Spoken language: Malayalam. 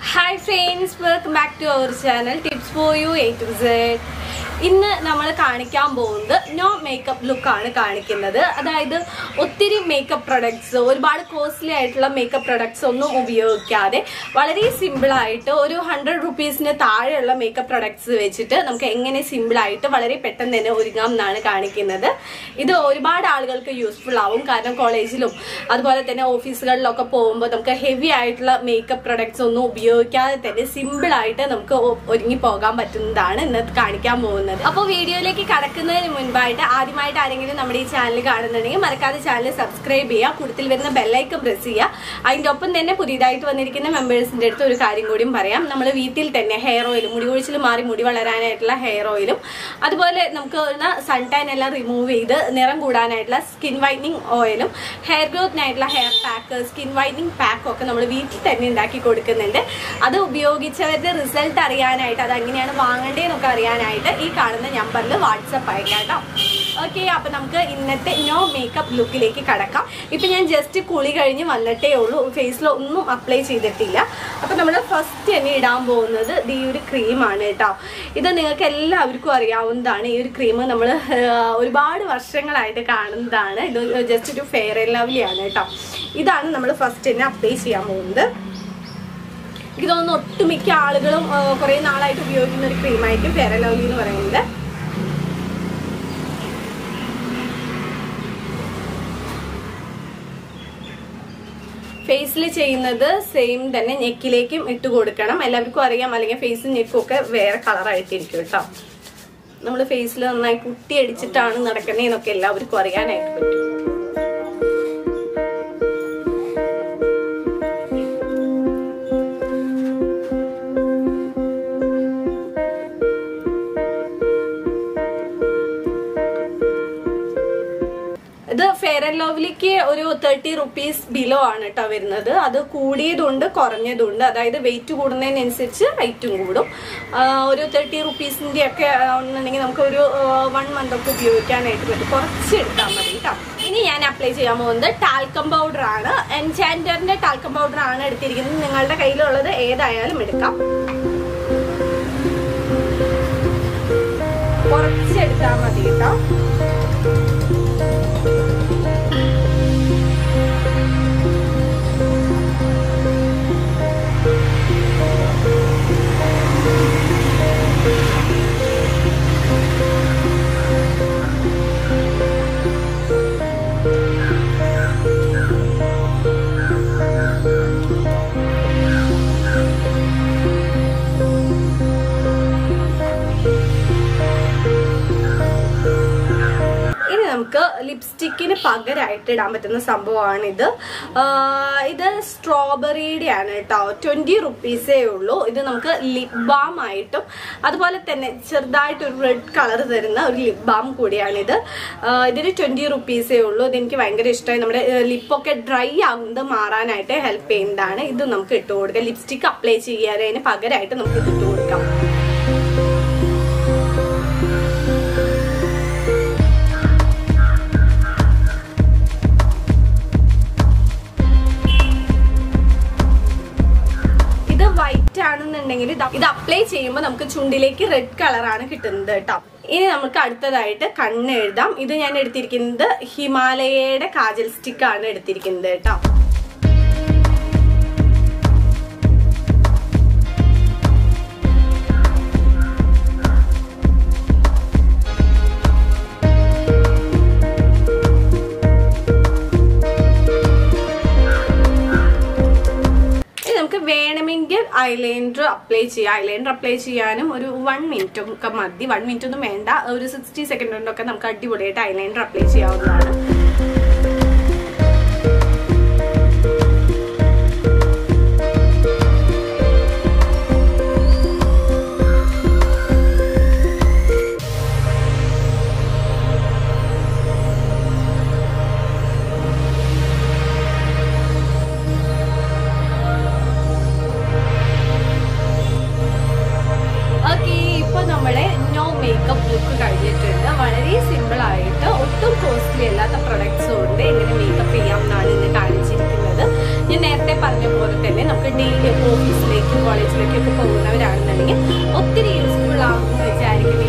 hi friends welcome back to our channel tips for you A to Z ഇന്ന് നമ്മൾ കാണിക്കാൻ പോകുന്നത് നോ മേക്കപ്പ് ലുക്കാണ് കാണിക്കുന്നത് അതായത് ഒത്തിരി മേക്കപ്പ് പ്രൊഡക്ട്സ് ഒരുപാട് കോസ്റ്റ്ലി ആയിട്ടുള്ള മേക്കപ്പ് പ്രൊഡക്ട്സ് ഒന്നും ഉപയോഗിക്കാതെ വളരെ സിമ്പിൾ ആയിട്ട് ഒരു ഹൺഡ്രഡ് റുപ്പീസിന് താഴെയുള്ള മേക്കപ്പ് പ്രൊഡക്ട്സ് വെച്ചിട്ട് നമുക്ക് എങ്ങനെ സിമ്പിൾ ആയിട്ട് വളരെ പെട്ടെന്ന് തന്നെ ഒരുങ്ങാം എന്നാണ് കാണിക്കുന്നത് ഇത് ഒരുപാട് ആളുകൾക്ക് യൂസ്ഫുൾ ആവും കാരണം കോളേജിലും അതുപോലെ തന്നെ ഓഫീസുകളിലൊക്കെ പോകുമ്പോൾ നമുക്ക് ഹെവി ആയിട്ടുള്ള മേക്കപ്പ് പ്രൊഡക്ട്സ് ഒന്നും ഉപയോഗിക്കാതെ തന്നെ സിമ്പിൾ ആയിട്ട് നമുക്ക് ഒ- ഒരുങ്ങി പോകാൻ പറ്റുന്നതാണ് ഇന്നത്തെ കാണിക്കാൻ പോകുന്നത് അപ്പോൾ വീഡിയോയിലേക്ക് കടക്കുന്നതിന് മുൻപായിട്ട് ആദ്യമായിട്ട് ആരെങ്കിലും നമ്മുടെ ഈ ചാനൽ കാണുന്നുണ്ടെങ്കിൽ മറക്കാതെ ചാനൽ സബ്സ്ക്രൈബ് ചെയ്യുക കൂടുതൽ വരുന്ന ബെല്ലൈക്കൺ പ്രസ് ചെയ്യുക അതിന്റെ ഒപ്പം തന്നെ പുതിയതായിട്ട് വന്നിരിക്കുന്ന മെമ്പേഴ്സിന്റെ അടുത്ത് ഒരു കാര്യം കൂടിയും പറയാം നമ്മൾ വീട്ടിൽ തന്നെ ഹെയർ ഓയിലും മുടി കൊഴിച്ചിൽ മാറി മുടി വളരാനായിട്ടുള്ള ഹെയർ ഓയിലും അതുപോലെ നമുക്ക് സൺ ടാൻ എല്ലാം റിമൂവ് ചെയ്ത് നിറം കൂടാനായിട്ടുള്ള സ്കിൻ വൈറ്റനിങ് ഓയിലും ഹെയർ ഗ്രോത്തിനായിട്ടുള്ള ഹെയർ പാക്ക് സ്കിൻ വൈറ്റനിങ് പാക്കും ഒക്കെ നമ്മൾ വീട്ടിൽ തന്നെ ഉണ്ടാക്കി കൊടുക്കുന്നുണ്ട് അത് ഉപയോഗിച്ചവരുടെ റിസൾട്ട് അറിയാനായിട്ട് അത് എങ്ങനെയാണ് വാങ്ങേണ്ടതെന്നൊക്കെ അറിയാനായിട്ട് ഈ കാണുന്ന നമ്പറിൽ വാട്സപ്പ് അയക്കാം കേട്ടോ ഓക്കെ അപ്പൊ നമുക്ക് ഇന്നത്തെ നോ മേക്കപ്പ് ലുക്കിലേക്ക് കടക്കാം ഇപ്പൊ ഞാൻ ജസ്റ്റ് കുളി കഴിഞ്ഞ് വന്നിട്ടേ ഉള്ളൂ ഫേസിൽ ഒന്നും അപ്ലൈ ചെയ്തിട്ടില്ല അപ്പൊ നമ്മൾ ഫസ്റ്റ് തന്നെ ഇടാൻ പോകുന്നത് ഇത് ഈ ഒരു ക്രീമാണ് കേട്ടോ ഇത് നിങ്ങൾക്ക് എല്ലാവർക്കും അറിയാവുന്നതാണ് ഈ ഒരു ക്രീം നമ്മൾ ഒരുപാട് വർഷങ്ങളായിട്ട് കാണുന്നതാണ് ഇത് ജസ്റ്റ് ഒരു ഫെയർ ആൻഡ് ലവ്ലി ആണ് കേട്ടോ ഇതാണ് നമ്മൾ ഫസ്റ്റ് തന്നെ അപ്ലൈ ചെയ്യാൻ പോകുന്നത് എനിക്ക് തോന്നുന്നു ഒട്ടുമിക്ക ആളുകളും കുറെ നാളായിട്ട് ഉപയോഗിക്കുന്ന ഒരു ക്രീമായിരിക്കും ഫെയർ ആൻഡ് ലവ്ലി എന്ന് പറയുന്നത് ഫേസിൽ ചെയ്യുന്നത് സെയിം തന്നെ നെക്കിലേക്കും ഇട്ട് കൊടുക്കണം എല്ലാവർക്കും അറിയാം അല്ലെങ്കിൽ ഫേസും നെക്കും ഒക്കെ വേറെ കളറായിട്ടിരിക്കും കേട്ടോ നമ്മൾ ഫേസിൽ നന്നായി കുട്ടി അടിച്ചിട്ടാണ് നടക്കുന്നതെന്നൊക്കെ എല്ലാവർക്കും അറിയാനായിട്ട് പറ്റും ഇത് ഫെയർ ആൻഡ് ലവ്ലിക്ക് ഒരു തേർട്ടി റുപ്പീസ് ബിലോ ആണ് കേട്ടോ വരുന്നത് അത് കൂടിയതുണ്ട് കുറഞ്ഞതുണ്ട് അതായത് വെയിറ്റ് കൂടുന്നതിനനുസരിച്ച് റേറ്റും കൂടും ആ, ഒരു തേർട്ടി റുപ്പീസിന്റെ ഒക്കെ ആണെന്നുണ്ടെങ്കിൽ നമുക്ക് ഒരു വൺ മന്ത് ഒക്കെ ഉപയോഗിക്കാനായിട്ട് പറ്റും കുറച്ച് എടുത്താൽ മതി കേട്ടോ ഇനി ഞാൻ അപ്ലൈ ചെയ്യാൻ പോകുന്നത് ടാൽക്കം പൗഡർ ആണ് എൻചാൻഡറിന്റെ ടാൽക്കം പൗഡർ ആണ് എടുത്തിരിക്കുന്നത് നിങ്ങളുടെ കയ്യിലുള്ളത് ഏതായാലും എടുക്കാം കുറച്ച് എടുത്താൽ മതി കേട്ടോ ഇനി നമുക്ക് ലിപ്സ്റ്റിക്കിന് പകരമായിട്ട് ഇടാൻ പറ്റുന്ന സംഭവമാണിത് ആഹ് ഇത് സ്ട്രോബെറിയുടെ ആണ് കേട്ടോ ട്വന്റി റുപ്പീസേ ഉള്ളൂ ഇത് നമുക്ക് ലിപ് ബാം ആയിട്ടും അതുപോലെ തന്നെ ചെറുതായിട്ട് ഒരു റെഡ് കളർ തരുന്ന ഒരു ലിപ് ബാം കൂടിയാണിത് ആഹ് ഇതിന് ട്വന്റി റുപ്പീസേ ഉള്ളൂ ഇത് എനിക്ക് ഭയങ്കര ഇഷ്ടമായി നമ്മുടെ ലിപ്പൊക്കെ ഡ്രൈ ആകുന്നത് മാറാനായിട്ട് ഹെൽപ്പ് ചെയ്യുന്നതാണ് ഇത് നമുക്ക് ഇട്ട് കൊടുക്കാം ലിപ്സ്റ്റിക് അപ്ലൈ ചെയ്യാനതിന് പകരമായിട്ട് നമുക്ക് ഇത് ഇട്ട് കൊടുക്കാം ഇത് വൈറ്റ് ആണെന്നുണ്ടെങ്കിൽ ഇത് ഇത് അപ്ലൈ ചെയ്യുമ്പോൾ നമുക്ക് ചുണ്ടിലേക്ക് റെഡ് കളറാണ് കിട്ടുന്നത് കേട്ടോ ഇനി നമുക്ക് അടുത്തതായിട്ട് കണ്ണ് എഴുതാം ഇത് ഞാൻ എടുത്തിരിക്കുന്നത് ഹിമാലയയുടെ കാജൽ സ്റ്റിക്ക് ആണ് എടുത്തിരിക്കുന്നത് കേട്ടോ ഇനി നമുക്ക് വേണമെങ്കിൽ ഐലൈനർ അപ്ലൈ ചെയ്യാം ഐലൈനർ അപ്ലൈ ചെയ്യാനും ഒരു വൺ മിനിറ്റ് ഒക്കെ മതി വൺ മിനിറ്റ് ഒന്നും വേണ്ട ഒരു സിക്സ്റ്റി സെക്കൻഡ് കൊണ്ടൊക്കെ നമുക്ക് അടിപൊളിയായിട്ട് ഐലൈനർ അപ്ലൈ ചെയ്യാവുന്നതാണ് ഓക്കെ ഇപ്പൊ നമ്മുടെ നോ മേക്കപ്പ് ലുക്ക് കഴിഞ്ഞിട്ടുണ്ട് വളരെ സിമ്പിൾ ആയിട്ട് ഒട്ടും കോസ്റ്റ്ലി അല്ലാത്ത ഓഫീസിലേക്കും കോളേജിലേക്കും ഒക്കെ പോകുന്നവരാണെന്നുണ്ടെങ്കിൽ ഒത്തിരി യൂസ്ഫുൾ ആകുമെന്ന് വിചാരിക്കുന്നു